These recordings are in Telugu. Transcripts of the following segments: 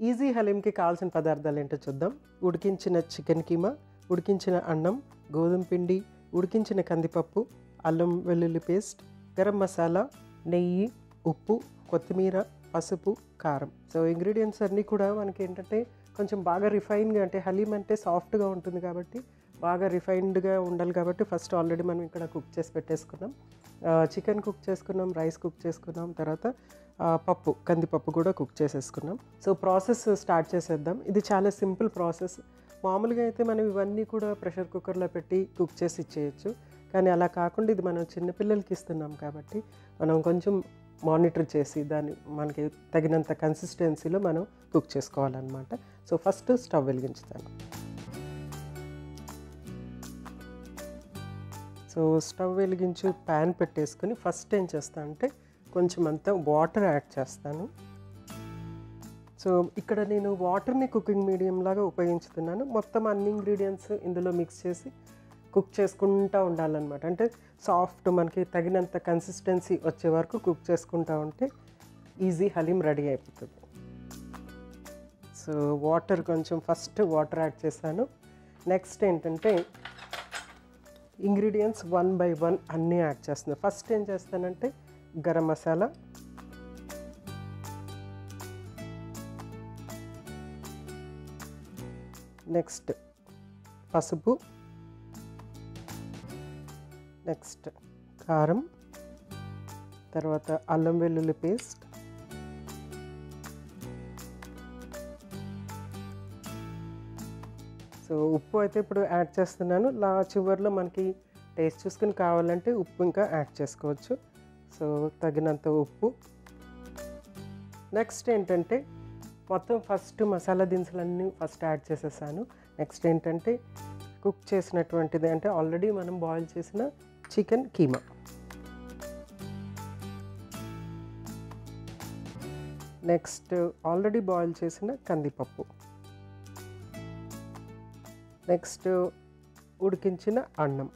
ఈజీ హలీంకి కావాల్సిన పదార్థాలు ఏంటో చూద్దాం ఉడికించిన చికెన్ కీమా ఉడికించిన అన్నం గోధుమ పిండి ఉడికించిన కందిపప్పు అల్లం వెల్లుల్లి పేస్ట్ గరం మసాలా నెయ్యి ఉప్పు కొత్తిమీర పసుపు కారం సో ఇంగ్రీడియంట్స్ అన్నీ కూడా మనకి ఏంటంటే కొంచెం బాగా రిఫైన్గా అంటే హలీం అంటే సాఫ్ట్గా ఉంటుంది కాబట్టి బాగా రిఫైన్డ్గా ఉండాలి కాబట్టి ఫస్ట్ ఆల్రెడీ మనం ఇక్కడ కుక్ చేసి పెట్టేసుకున్నాం చికెన్ కుక్ చేసుకున్నాం రైస్ కుక్ చేసుకున్నాం తర్వాత ఆ, పప్పు కందిపప్పు కూడా కుక్ చేసేసుకున్నాం సో ప్రాసెస్ స్టార్ట్ చేసేద్దాం ఇది చాలా సింపుల్ ప్రాసెస్ మామూలుగా అయితే మనం ఇవన్నీ కూడా ప్రెషర్ కుక్కర్లో పెట్టి కుక్ చేసి ఇచ్చేయచ్చు కానీ అలా కాకుండా ఇది మనం చిన్నపిల్లలకి ఇస్తున్నాం కాబట్టి మనం కొంచెం మానిటర్ చేసి దాన్ని మనకి తగినంత కన్సిస్టెన్సీలో మనం కుక్ చేసుకోవాలన్నమాట సో ఫస్ట్ స్టవ్ వెలిగించుతాను సో స్టవ్ వెలిగించి ప్యాన్ పెట్టేసుకుని ఫస్ట్ ఏం చేస్తా అంటే కొంచెం అంతా వాటర్ యాడ్ చేస్తాను సో ఇక్కడ నేను వాటర్ని కుకింగ్ మీడియం లాగా ఉపయోగించుతున్నాను మొత్తం అన్ని ఇంగ్రీడియంట్స్ ఇందులో మిక్స్ చేసి కుక్ చేసుకుంటూ ఉండాలన్నమాట అంటే సాఫ్ట్ మనకి తగినంత కన్సిస్టెన్సీ వచ్చే వరకు కుక్ చేసుకుంటూ ఉంటే ఈజీ హలీం రెడీ అయిపోతుంది సో వాటర్ కొంచెం ఫస్ట్ వాటర్ యాడ్ చేశాను నెక్స్ట్ ఏంటంటే ఇంగ్రీడియంట్స్ వన్ బై వన్ అన్నీ యాడ్ చేస్తున్నాను ఫస్ట్ ఏం చేస్తానంటే గరం మసాలా నెక్స్ట్ పసుపు నెక్స్ట్ కారం తర్వాత అల్లం వెల్లుల్లి పేస్ట్ సో ఉప్పు అయితే ఇప్పుడు యాడ్ చేస్తున్నాను లా చివరిలో మనకి టేస్ట్ చూసుకుని కావాలంటే ఉప్పు ఇంకా యాడ్ చేసుకోవచ్చు సో తగినంత ఉప్పు నెక్స్ట్ ఏంటంటే మొత్తం ఫస్ట్ మసాలా దినుసులన్నీ ఫస్ట్ యాడ్ చేసేసాను నెక్స్ట్ ఏంటంటే కుక్ చేసినటువంటిది అంటే ఆల్రెడీ మనం బాయిల్ చేసిన chicken keema next already boil చేసిన కందిపప్పు నెక్స్ట్ ఉడికించిన అన్నం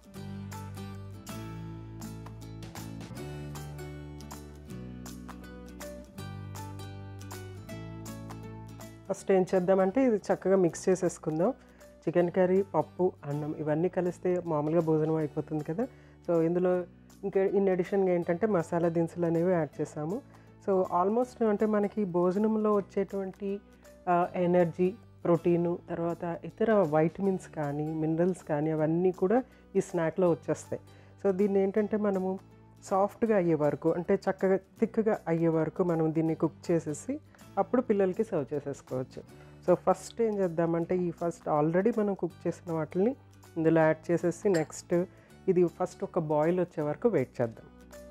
ఫస్ట్ ఏం చేద్దామంటే ఇది చక్కగా మిక్స్ చేసేసుకుందాం చికెన్ కర్రీ పప్పు అన్నం ఇవన్నీ కలిస్తే మామూలుగా భోజనం అయిపోతుంది కదా సో ఇందులో ఇంకా ఇన్ అడిషన్గా ఏంటంటే మసాలా దినుసులు అనేవి యాడ్ చేసాము సో ఆల్మోస్ట్ అంటే మనకి భోజనంలో వచ్చేటువంటి ఎనర్జీ ప్రోటీను తర్వాత ఇతర వైటమిన్స్ కానీ మినరల్స్ కానీ అవన్నీ కూడా ఈ స్నాక్లో వచ్చేస్తాయి సో దీన్ని ఏంటంటే మనము సాఫ్ట్గా అయ్యే వరకు అంటే చక్కగా థిక్గా అయ్యే వరకు మనం దీన్ని కుక్ చేసేసి అప్పుడు పిల్లలకి సర్వ్ చేసేసుకోవచ్చు సో ఫస్ట్ ఏం చేద్దామంటే ఈ ఫస్ట్ ఆల్రెడీ మనం కుక్ చేసిన వాటిని ఇందులో యాడ్ చేసేసి నెక్స్ట్ ఇది ఫస్ట్ ఒక బాయిల్ వచ్చే వరకు వెయిట్ చేద్దాం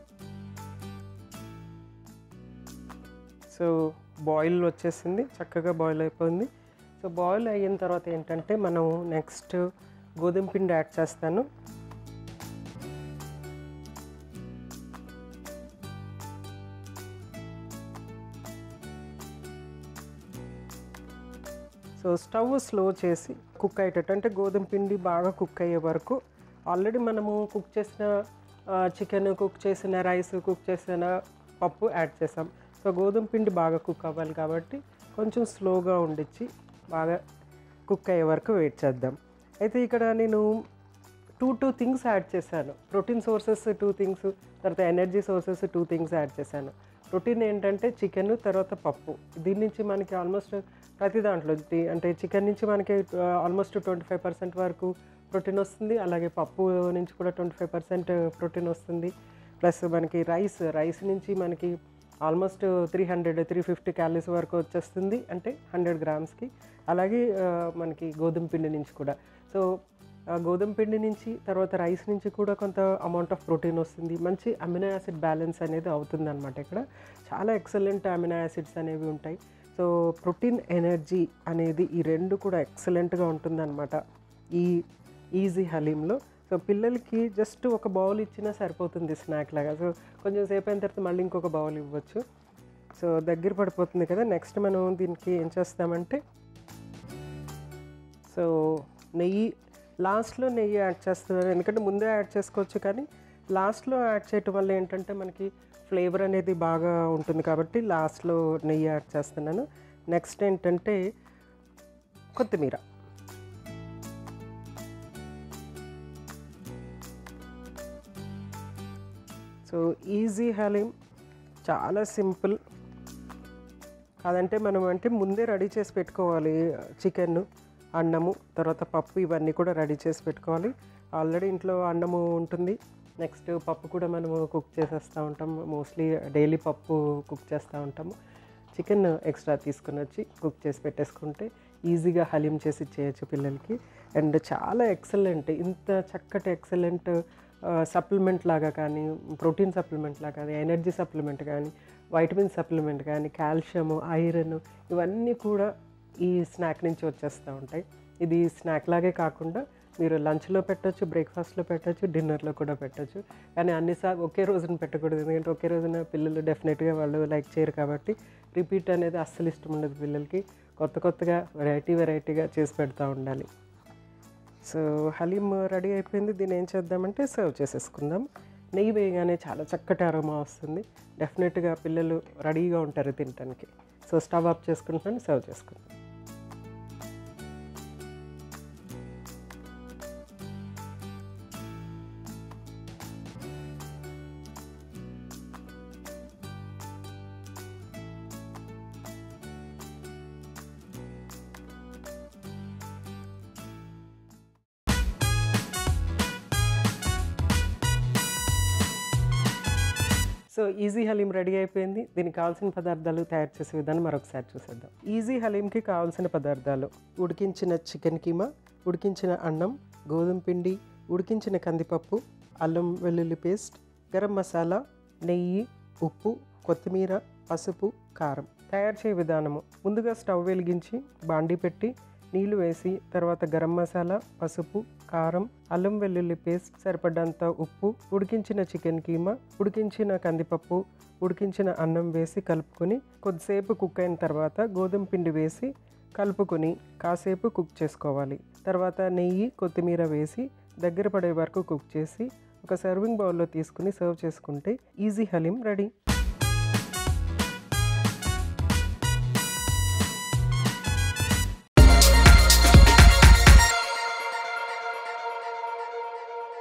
సో బాయిల్ వచ్చేసింది చక్కగా బాయిల్ అయిపోయింది సో బాయిల్ అయిన తర్వాత ఏంటంటే మనం నెక్స్ట్ గోధుమ పిండి యాడ్ చేస్తాను సో స్టవ్ స్లో చేసి కుక్ అయ్యేటట్టు అంటే గోధుమ పిండి బాగా కుక్ అయ్యే వరకు ఆల్రెడీ మనము కుక్ చేసిన చికెన్ కుక్ చేసిన రైస్ కుక్ చేసిన పప్పు యాడ్ చేసాం సో గోధుమ పిండి బాగా కుక్ అవ్వాలి కాబట్టి కొంచెం స్లోగా ఉండిచ్చి బాగా కుక్ అయ్యే వరకు వెయిట్ చేద్దాం అయితే ఇక్కడ నేను టూ టూ థింగ్స్ యాడ్ చేశాను ప్రోటీన్ సోర్సెస్ టూ థింగ్స్ తర్వాత energy sources two things add చేశాను ప్రోటీన్ ఏంటంటే చికెన్ తర్వాత పప్పు దీని నుంచి మనకి ఆల్మోస్ట్ ప్రతి దాంట్లో ది- అంటే చికెన్ నుంచి మనకి ఆల్మోస్ట్ ట్వంటీ ఫైవ్ పర్సెంట్ వరకు ప్రోటీన్ వస్తుంది అలాగే పప్పు నుంచి కూడా ట్వంటీ ఫైవ్ పర్సెంట్ ప్రోటీన్ వస్తుంది ప్లస్ మనకి రైస్ రైస్ నుంచి మనకి almost three hundred three fifty calories వరకు వచ్చేస్తుంది అంటే హండ్రెడ్ గ్రామ్స్కి అలాగే ఆ, మనకి గోధుమ పిండి నుంచి కూడా సో ఆ గోధుమ పిండి నుంచి తర్వాత రైస్ నుంచి కూడా కొంత అమౌంట్ ఆఫ్ ప్రోటీన్ వస్తుంది మంచి అమినో యాసిడ్ బ్యాలెన్స్ అనేది అవుతుంది అనమాట ఇక్కడ చాలా ఎక్సలెంట్ అమినో యాసిడ్స్ అనేవి ఉంటాయి సో ప్రోటీన్ ఎనర్జీ అనేది ఈ రెండు కూడా ఎక్సలెంట్గా ఉంటుందన్నమాట ఈ ఈజీ హలీంలో సో పిల్లలకి జస్ట్ ఒక బౌల్ ఇచ్చినా సరిపోతుంది స్నాక్ లాగా సో కొంచెం సేపు అయిన తర్వాత మళ్ళీ ఇంకొక బౌల్ ఇవ్వచ్చు సో దగ్గర పడిపోతుంది కదా నెక్స్ట్ మనం దీనికి ఏం చేస్తామంటే సో నెయ్యి లాస్ట్లో నెయ్యి యాడ్ చేస్తున్నారు ఎందుకంటే ముందే యాడ్ చేసుకోవచ్చు కానీ లాస్ట్లో యాడ్ చేయటం వల్ల ఏంటంటే మనకి ఫ్లేవర్ అనేది బాగా ఉంటుంది కాబట్టి లాస్ట్లో నెయ్యి యాడ్ చేస్తున్నాను నెక్స్ట్ ఏంటంటే కొత్తిమీర సో ఈజీ హలీం చాలా సింపుల్ కాదంటే మనం అంటే ముందే రెడీ చేసి పెట్టుకోవాలి చికెన్ అన్నము తర్వాత పప్పు ఇవన్నీ కూడా రెడీ చేసి పెట్టుకోవాలి ఆల్రెడీ ఇంట్లో అన్నము ఉంటుంది నెక్స్ట్ పప్పు కూడా మనము కుక్ చేసేస్తూ ఉంటాం మోస్ట్లీ డైలీ పప్పు కుక్ చేస్తూ ఉంటాము చికెన్ ఎక్స్ట్రా తీసుకుని వచ్చి కుక్ చేసి పెట్టేసుకుంటే ఈజీగా హలీం చేసి ఇచ్చేయచ్చు పిల్లలకి అండ్ చాలా ఎక్సలెంట్ ఇంత చక్కటి ఎక్సలెంట్ సప్లిమెంట్ లాగా కానీ ప్రోటీన్ సప్లిమెంట్ లాగా కానీ ఎనర్జీ సప్లిమెంట్ కానీ వైటమిన్ సప్లిమెంట్ కానీ కాల్షియము ఐరన్ ఇవన్నీ కూడా ఈ స్నాక్ నుంచి వచ్చేస్తూ ఉంటాయి ఇది స్నాక్ లాగే కాకుండా మీరు లంచ్లో పెట్టొచ్చు బ్రేక్ఫాస్ట్లో పెట్టొచ్చు డిన్నర్లో కూడా పెట్టొచ్చు కానీ అన్నిసార్లు ఒకే రోజున పెట్టకూడదు ఎందుకంటే ఒకే రోజున పిల్లలు డెఫినెట్గా వాళ్ళు లైక్ చేయరు కాబట్టి రిపీట్ అనేది అస్సలు ఇష్టం ఉండదు పిల్లలకి కొత్త కొత్తగా వెరైటీ వెరైటీగా చేసి పెడతా ఉండాలి సో హలీం రెడీ అయిపోయింది దీన్ని ఏం చేద్దామంటే సర్వ్ చేసేసుకుందాం నెయ్యి వేయగానే చాలా చక్కటి అరోమా వస్తుంది డెఫినెట్గా పిల్లలు రెడీగా ఉంటారు తినడానికి సో స్టవ్ ఆఫ్ చేసుకుంటున్నాను సర్వ్ చేసుకుందాం సో ఈజీ హలీం రెడీ అయిపోయింది దీనికి కావాల్సిన పదార్థాలు తయారు చేసే విధానం మరొకసారి చూసేద్దాం ఈజీ హలీంకి కావాల్సిన పదార్థాలు ఉడికించిన చికెన్ కీమా ఉడికించిన అన్నం గోధుమ పిండి ఉడికించిన కందిపప్పు అల్లం వెల్లుల్లి పేస్ట్ గరం మసాలా నెయ్యి ఉప్పు కొత్తిమీర పసుపు కారం తయారు చేయ విధానము ముందుగా స్టవ్ వెలిగించి బాండి పెట్టి నీళ్లు వేసి తర్వాత గరం మసాలా పసుపు కారం అల్లం వెల్లుల్లి పేస్ట్ సరిపడ్డంత ఉప్పు ఉడికించిన చికెన్ కీమా ఉడికించిన కందిపప్పు ఉడికించిన అన్నం వేసి కలుపుకొని కొద్దిసేపు కుక్ అయిన తర్వాత గోధుమ పిండి వేసి కలుపుకొని కాసేపు కుక్ చేసుకోవాలి తర్వాత నెయ్యి కొత్తిమీర వేసి దగ్గర పడే వరకు కుక్ చేసి ఒక సర్వింగ్ బౌల్లో తీసుకుని సర్వ్ చేసుకుంటే ఈజీ హలీం రెడీ